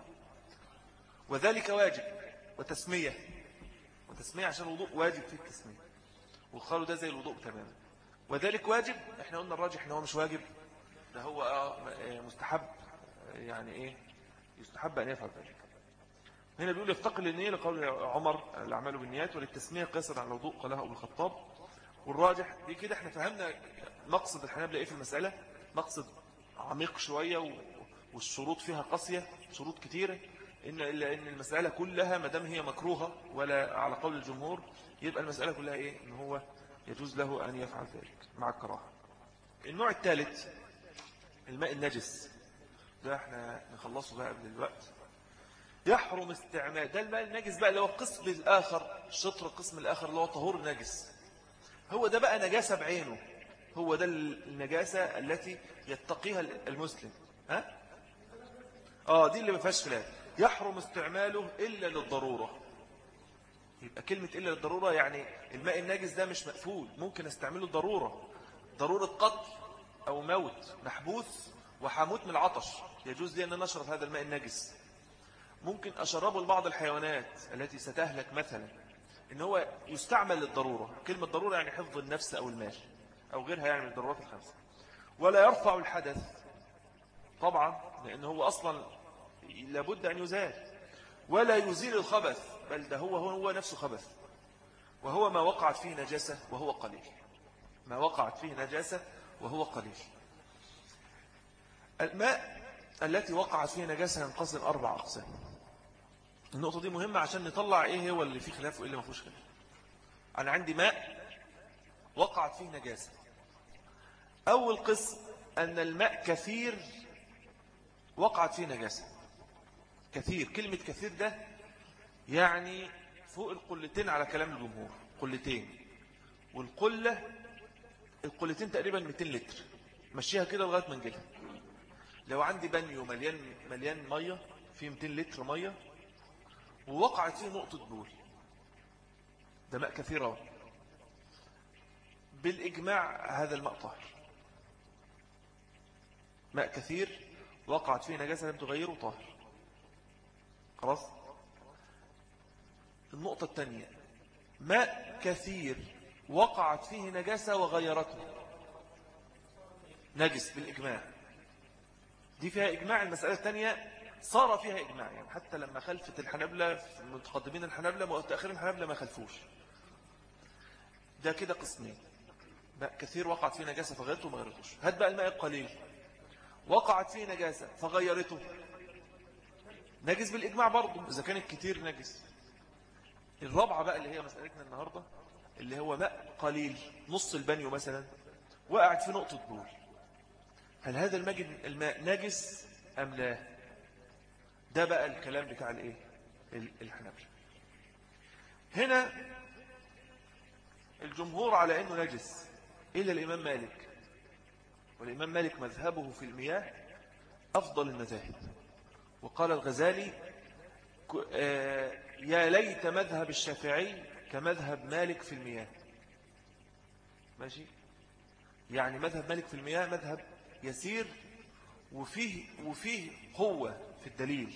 وذلك واجب وتسمية وتسمية عشان الوضوء واجب في التسمية وقالوا ده زي الوضوء تماما وذلك واجب احنا قلنا الراجح ان هو مش واجب ده هو آه، مستحب يعني ايه يستحب ان يفعل ذلك هنا بيقول يفتقر للنية لقول عمر الأعمال بالنيات وللتسمية قياسا على الوضوء قالها أبو الخطاب والراجح دي كده احنا فهمنا مقصد الحنابلة ايه في المسألة مقصد عميق شوية والشروط فيها قاسية شروط كتيرة إن, إلا إن المسألة كلها ما دام هي مكروهة ولا على قول الجمهور يبقى المسألة كلها إيه إن هو يجوز له أن يفعل ذلك مع الكراهة النوع الثالث الماء النجس ده احنا نخلصه بقى قبل الوقت يحرم استعمال ده الماء النجس بقى اللي هو القسم الآخر الشطر القسم الآخر اللي هو طهور النجس هو ده بقى نجاسة بعينه هو ده النجاسة التي يتقيها المسلم ها؟ آه دي اللي ما فيهاش خلاف يحرم استعماله إلا للضرورة يبقى كلمة إلا للضرورة يعني الماء النجس ده مش مقفول ممكن استعمله ضرورة ضرورة قتل أو موت محبوس وحموت من العطش يجوز لي أن نشرب هذا الماء النجس ممكن أشربه لبعض الحيوانات التي ستهلك مثلا إن هو يستعمل للضرورة كلمة ضرورة يعني حفظ النفس أو المال أو غيرها يعني من الضرورات الخمسة ولا يرفع الحدث طبعا لأنه هو أصلا لابد أن يزال ولا يزيل الخبث بل ده هو هو نفسه خبث وهو ما وقعت فيه نجاسة وهو قليل ما وقعت فيه نجاسة وهو قليل الماء التي وقعت فيه نجاسة ينقسم أربع أقسام النقطة دي مهمة عشان نطلع إيه هو اللي فيه خلاف وإيه اللي ما فيهوش خلاف أنا عندي ماء وقعت فيه نجاسة أول قسم أن الماء كثير وقعت فيه نجاسة كثير كلمة كثير ده يعني فوق القلتين على كلام الجمهور قلتين والقلة القلتين تقريبا 200 لتر مشيها كده لغاية منجلها لو عندي بانيو مليان مليان مية فيه 200 لتر مية ووقعت فيه نقطة بول ده ماء كثيرة بالإجماع هذا الماء طاهر ماء كثير وقعت فيه نجاسة لم تغيره طاهر خلاص النقطة الثانية ماء كثير وقعت فيه نجاسة وغيرته نجس بالإجماع دي فيها إجماع المسألة الثانية صار فيها إجماع يعني حتى لما خلفت الحنبلة متقدمين الحنبلة متأخرين الحنبلة ما خلفوش ده كده قسمين ماء كثير وقعت فيه نجاسة فغيرته وما غيرتوش هات بقى الماء القليل وقعت فيه نجاسة فغيرته نجس بالإجماع برضه إذا كانت كتير نجس الرابعة بقى اللي هي مسألتنا النهاردة اللي هو ماء قليل نص البانيو مثلا وقعت في نقطة بول هل هذا المجد الماء نجس أم لا ده بقى الكلام بتاع الايه الحنابلة هنا الجمهور على أنه نجس إلا الإمام مالك والإمام مالك مذهبه في المياه أفضل المذاهب وقال الغزالي آه، يا ليت مذهب الشافعي كمذهب مالك في المياه ماشي يعني مذهب مالك في المياه مذهب يسير وفيه, وفيه قوة في الدليل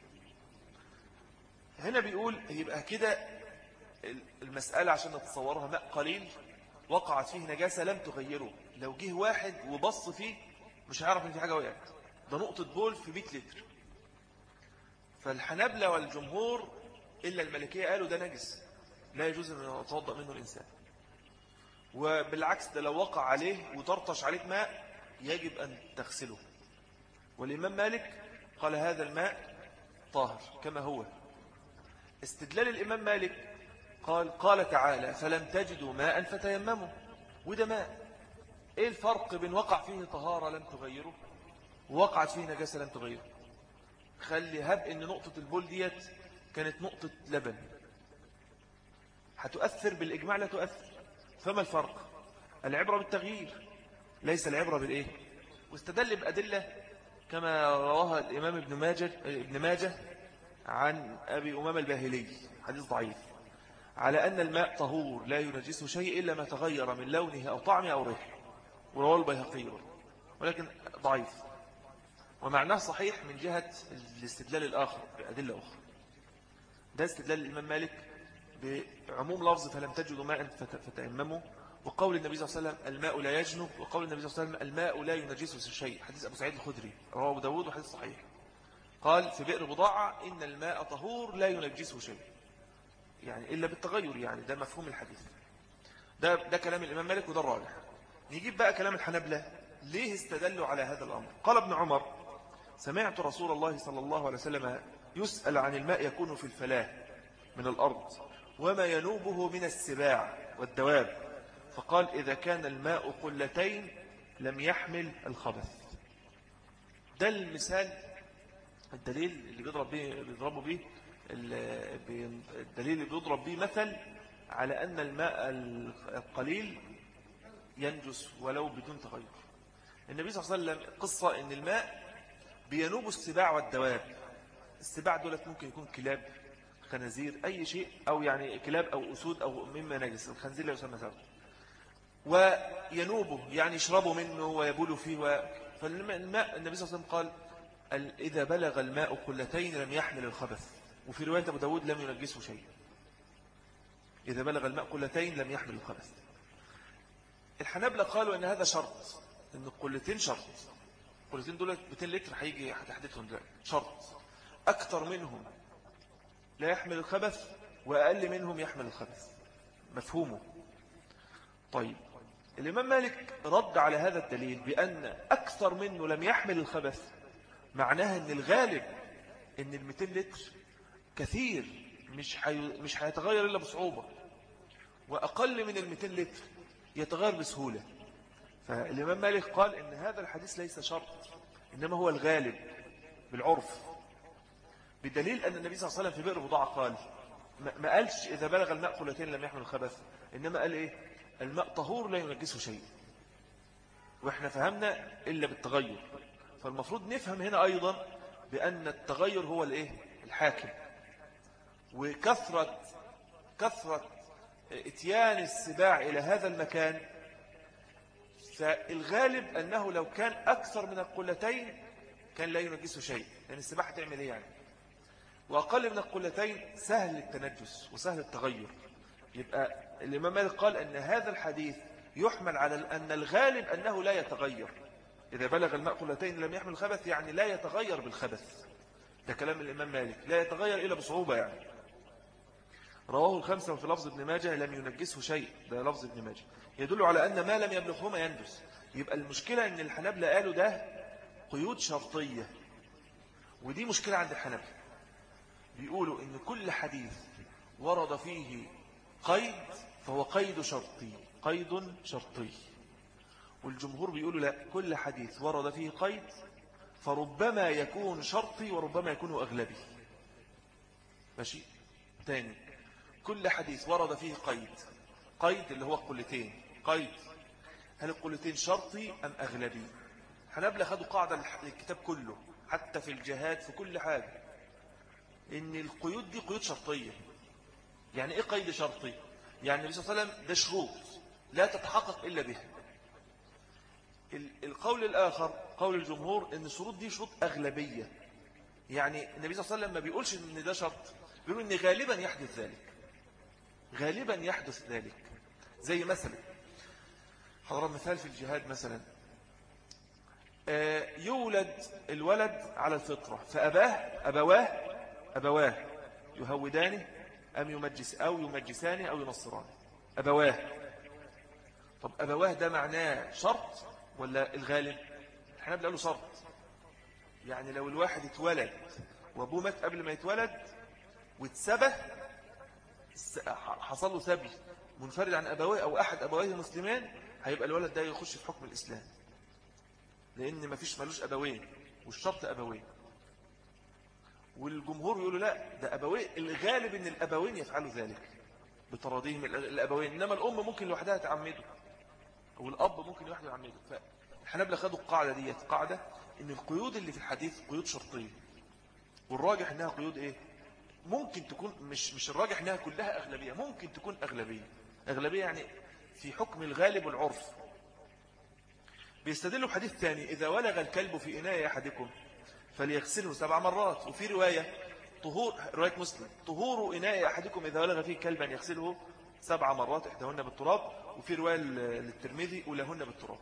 هنا بيقول يبقى كده المسألة عشان نتصورها ماء قليل وقعت فيه نجاسة لم تغيره لو جه واحد وبص فيه مش هيعرف ان في حاجة وقعت ده نقطة بول في 100 لتر فالحنبلة والجمهور إلا الملكية قالوا ده نجس لا يجوز أن يتوضأ منه الإنسان وبالعكس ده لو وقع عليه وترطش عليك ماء يجب أن تغسله والإمام مالك قال هذا الماء طاهر كما هو استدلال الإمام مالك قال قال تعالى فلم تجدوا ماء فتيمموا وده ماء ايه الفرق بين وقع فيه طهارة لم تغيره ووقعت فيه نجاسة لم تغيره خلي هب ان نقطة البول ديت كانت نقطة لبن هتؤثر بالإجماع لا تؤثر فما الفرق العبرة بالتغيير ليس العبرة بالإيه واستدل بأدلة كما رواها الإمام ابن ماجه, ابن ماجه عن أبي أمام الباهلي حديث ضعيف على أن الماء طهور لا ينجسه شيء إلا ما تغير من لونه أو طعمه أو ريحه ورواه البيهقي ولكن ضعيف ومعناه صحيح من جهة الاستدلال الآخر بأدلة أخرى ده استدلال الإمام مالك بعموم لفظ فلم تجدوا ماء فتأمموا وقول النبي صلى الله عليه وسلم الماء لا يجنب وقول النبي صلى الله عليه وسلم الماء لا ينجسه شيء حديث أبو سعيد الخدري رواه أبو داود وحديث صحيح قال في بئر بضاعة إن الماء طهور لا ينجسه شيء يعني إلا بالتغير يعني ده مفهوم الحديث ده, ده كلام الإمام مالك وده الراجح نجيب بقى كلام الحنبلة ليه استدلوا على هذا الأمر قال ابن عمر سمعت رسول الله صلى الله عليه وسلم يسأل عن الماء يكون في الفلاة من الأرض وما ينوبه من السباع والدواب فقال إذا كان الماء قلتين لم يحمل الخبث ده المثال الدليل اللي بيضرب به بيضربوا به الدليل اللي بيضرب به مثل على أن الماء القليل ينجس ولو بدون تغير النبي صلى الله عليه وسلم قصة أن الماء بينوب السباع والدواب السباع دولت ممكن يكون كلاب خنازير أي شيء أو يعني كلاب أو أسود أو مما نجس الخنزير لا يسمى سبب وينوبه يعني يشربوا منه ويبولوا فيه و... فالماء النبي صلى الله عليه وسلم قال إذا بلغ الماء قلتين لم يحمل الخبث وفي رواية أبو داود لم ينجسه شيء إذا بلغ الماء قلتين لم يحمل الخبث الحنابلة قالوا أن هذا شرط أن القلتين شرط القلتين دول 200 لتر هيجي هتحدثهم دلوقتي شرط أكثر منهم لا يحمل الخبث وأقل منهم يحمل الخبث مفهومه طيب الإمام مالك رد على هذا الدليل بأن أكثر منه لم يحمل الخبث معناها أن الغالب أن ال 200 لتر كثير مش حي... مش هيتغير إلا بصعوبة وأقل من ال 200 لتر يتغير بسهولة فالإمام مالك قال إن هذا الحديث ليس شرط إنما هو الغالب بالعرف بدليل أن النبي صلى الله عليه وسلم في بئر بضاعة قال ما قالش إذا بلغ الماء قلتين لم يحمل الخبث إنما قال إيه الماء طهور لا ينجسه شيء وإحنا فهمنا إلا بالتغير فالمفروض نفهم هنا أيضا بأن التغير هو الايه الحاكم وكثرة كثرة اتيان السباع إلى هذا المكان فالغالب أنه لو كان أكثر من القلتين كان لا ينجسه شيء لأن يعني السباحة تعمل إيه يعني وأقل من القلتين سهل التنجس وسهل التغير يبقى الإمام مالك قال أن هذا الحديث يحمل على أن الغالب أنه لا يتغير إذا بلغ الماء قلتين لم يحمل الخبث يعني لا يتغير بالخبث ده كلام الإمام مالك لا يتغير إلا بصعوبة يعني رواه الخمسة وفي لفظ ابن ماجه لم ينجسه شيء ده لفظ ابن ماجه يدل على أن ما لم يبلغهما ينجس يبقى المشكلة أن الحنابلة قالوا ده قيود شرطية ودي مشكلة عند الحنابلة بيقولوا أن كل حديث ورد فيه قيد فهو قيد شرطي قيد شرطي والجمهور بيقولوا لا كل حديث ورد فيه قيد فربما يكون شرطي وربما يكون أغلبي ماشي تاني كل حديث ورد فيه قيد قيد اللي هو القلتين قيد هل القلتين شرطي أم أغلبي حنبلة خدوا قاعدة الكتاب كله حتى في الجهاد في كل حاجة إن القيود دي قيود شرطية يعني إيه قيد شرطي يعني النبي صلى الله عليه وسلم ده شروط لا تتحقق إلا بها القول الآخر قول الجمهور إن الشروط دي شروط أغلبية يعني النبي صلى الله عليه وسلم ما بيقولش إن ده شرط بيقول إن غالبا يحدث ذلك غالبا يحدث ذلك زي مثلا حضر مثال في الجهاد مثلا آه، يولد الولد على الفطرة فأباه أبواه أبواه يهودانه أم يمجس أو يمجسانه أو ينصرانه أبواه طب أبواه ده معناه شرط ولا الغالب احنا بنقوله شرط يعني لو الواحد اتولد وابوه مات قبل ما يتولد واتسبه حصل له سبي منفرد عن أبويه أو أحد أبويه مسلمان هيبقى الولد ده يخش في حكم الإسلام لأن ما فيش ملوش أبوين والشرط أبوين والجمهور يقولوا لا ده أبوين الغالب أن الأبوين يفعلوا ذلك بتراضيهم الأبوين إنما الأم ممكن لوحدها تعمده والأب ممكن لوحده يعمده فالحنابلة خدوا القاعدة دي قاعدة إن القيود اللي في الحديث قيود شرطية والراجح إنها قيود إيه ممكن تكون مش مش الراجح انها كلها اغلبيه ممكن تكون اغلبيه اغلبيه يعني في حكم الغالب والعرف بيستدلوا بحديث ثاني اذا ولغ الكلب في اناء احدكم فليغسله سبع مرات وفي روايه طهور روايه مسلم طهور اناء احدكم اذا ولغ فيه كلبا يغسله سبع مرات احداهن بالتراب وفي روايه للترمذي اولهن بالتراب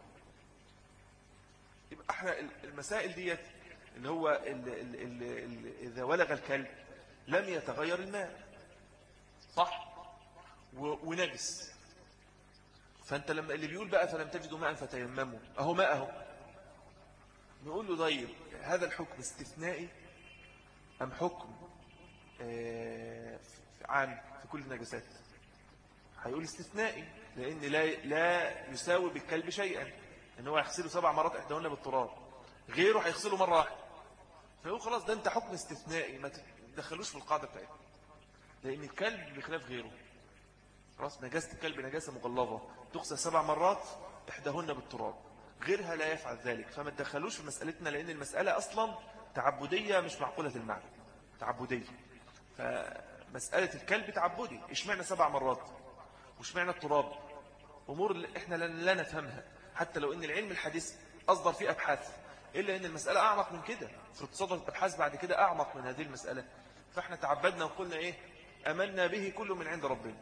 يبقى احنا المسائل ديت اللي هو إذا ولغ الكلب لم يتغير الماء صح ونجس فأنت لما اللي بيقول بقى فلم تجدوا ماء فتيمموا أهو ماء أهو نقول له طيب هذا الحكم استثنائي أم حكم آه، عام في كل النجسات هيقول استثنائي لأن لا, لا يساوي بالكلب شيئا ان هو يغسله سبع مرات احداهن بالتراب غيره هيغسله مرة واحدة فيقول خلاص ده انت حكم استثنائي ما دخلوش في القاعدة بتاعتهم لأن الكلب بخلاف غيره خلاص نجاسة الكلب نجاسة مغلظة تغسل سبع مرات إحداهن بالتراب غيرها لا يفعل ذلك فما تدخلوش في مسألتنا لأن المسألة أصلا تعبدية مش معقولة المعنى تعبدية فمسألة الكلب تعبدي اشمعنا سبع مرات واشمعنا التراب أمور إحنا لا نفهمها حتى لو أن العلم الحديث أصدر فيه أبحاث إلا أن المسألة أعمق من كده فتصدر أبحاث بعد كده أعمق من هذه المسألة فاحنا تعبدنا وقلنا ايه امنا به كل من عند ربنا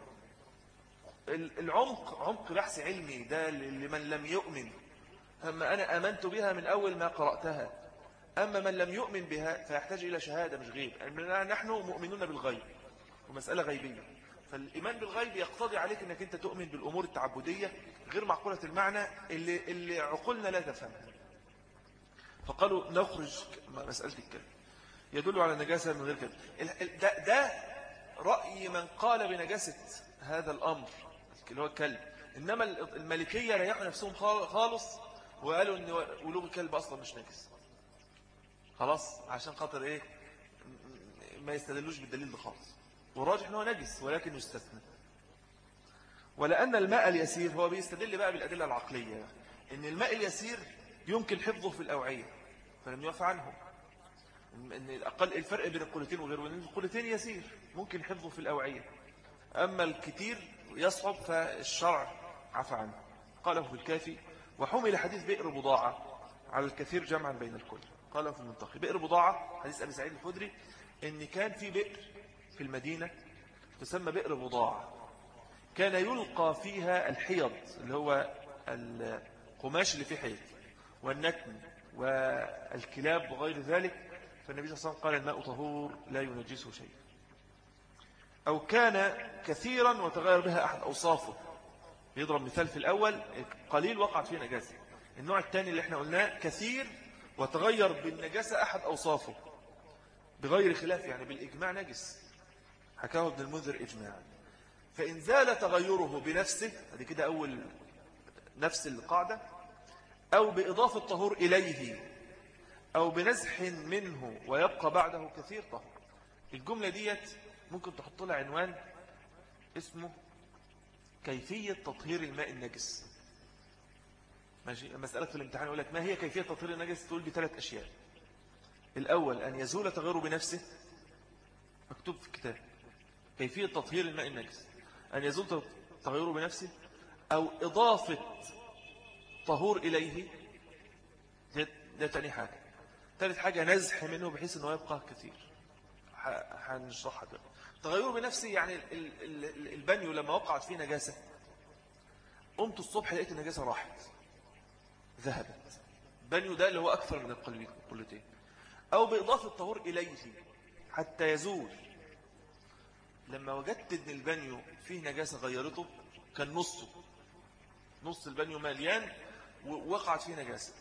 العمق عمق بحث علمي ده لمن لم يؤمن أما أنا أمنت بها من أول ما قرأتها أما من لم يؤمن بها فيحتاج إلى شهادة مش غيب نحن مؤمنون بالغيب ومسألة غيبية فالإيمان بالغيب يقتضي عليك أنك أنت تؤمن بالأمور التعبدية غير معقولة المعنى اللي, اللي عقولنا لا تفهمها فقالوا نخرج مسألة الكلام يدل على النجاسة من غير كده ده, ده رأي من قال بنجاسة هذا الأمر اللي هو الكلب إنما الملكية ريحوا نفسهم خالص وقالوا أن ولوغ الكلب أصلا مش نجس خلاص عشان خاطر إيه ما يستدلوش بالدليل ده خالص والراجح أنه نجس ولكن يستثنى ولأن الماء اليسير هو بيستدل بقى بالأدلة ان الأقل الفرق بين القلتين وغيره ان القلتين يسير ممكن حفظه في الأوعية أما الكتير يصعب فالشرع عفى عنه قاله في الكافي وحمل حديث بئر بضاعة على الكثير جمعا بين الكل قاله في المنطقي بئر بضاعة حديث أبي سعيد الخدري ان كان في بئر في المدينة تسمى بئر بضاعة كان يلقى فيها الحيض اللي هو القماش اللي فيه حيض والنتن والكلاب وغير ذلك فالنبي صلى الله عليه وسلم قال الماء طهور لا ينجسه شيء أو كان كثيرا وتغير بها أحد أوصافه يضرب مثال في الأول قليل وقعت فيه نجاسة النوع الثاني اللي احنا قلناه كثير وتغير بالنجاسة أحد أوصافه بغير خلاف يعني بالإجماع نجس حكاه ابن المنذر إجماعا فإن زال تغيره بنفسه هذه كده أول نفس القاعدة أو بإضافة طهور إليه أو بنزح منه ويبقى بعده كثير طهور الجملة ديت ممكن تحط لها عنوان اسمه كيفية تطهير الماء النجس ماشي مسألة في الامتحان يقول لك ما هي كيفية تطهير النجس تقول بثلاث أشياء الأول أن يزول تغيره بنفسه مكتوب في الكتاب كيفية تطهير الماء النجس أن يزول تغيره بنفسه أو إضافة طهور إليه ده تاني حاجة ثالث حاجة نزح منه بحيث أنه يبقى كثير هنشرحها دلوقتي تغيره بنفسه يعني البنيو لما وقعت فيه نجاسة قمت الصبح لقيت النجاسة راحت ذهبت بنيو ده اللي هو أكثر من القلتين أو بإضافة طهور إليه حتى يزول لما وجدت ان البانيو فيه نجاسة غيرته كان نصه نص البانيو مليان ووقعت فيه نجاسة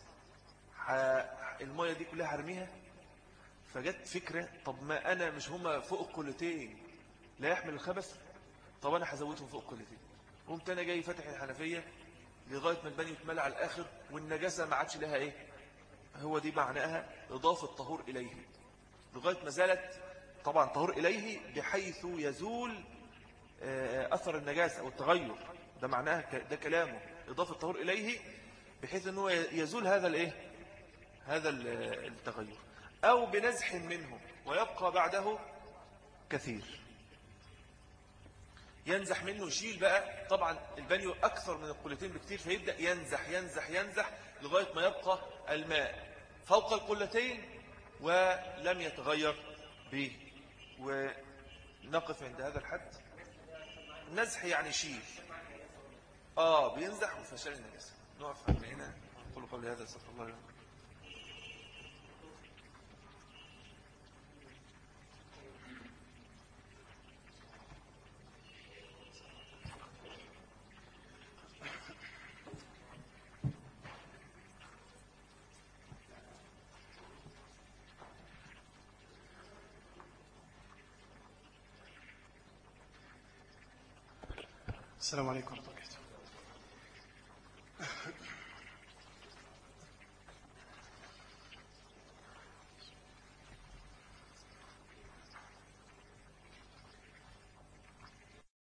المية دي كلها هرميها فجت فكرة طب ما أنا مش هما فوق القلتين لا يحمل الخبث طب أنا هزودهم فوق القلتين قمت أنا جاي فاتح الحنفية لغاية ما البانيو اتملى على الآخر والنجاسة ما عادش لها إيه هو دي معناها إضافة طهور إليه لغاية ما زالت طبعا طهور إليه بحيث يزول آه، أثر النجاسة أو التغير ده معناها ده كلامه إضافة الطهور إليه بحيث أنه يزول هذا الإيه هذا التغير أو بنزح منه ويبقى بعده كثير ينزح منه يشيل بقى طبعا البنيو أكثر من القلتين بكثير فيبدأ ينزح ينزح ينزح لغاية ما يبقى الماء فوق القلتين ولم يتغير به ونقف عند هذا الحد نزح يعني شيل آه بينزح وفشل النجاسة نقف عند هنا قولوا قولي هذا استغفر الله لكم السلام عليكم ورحمة الله وبركاته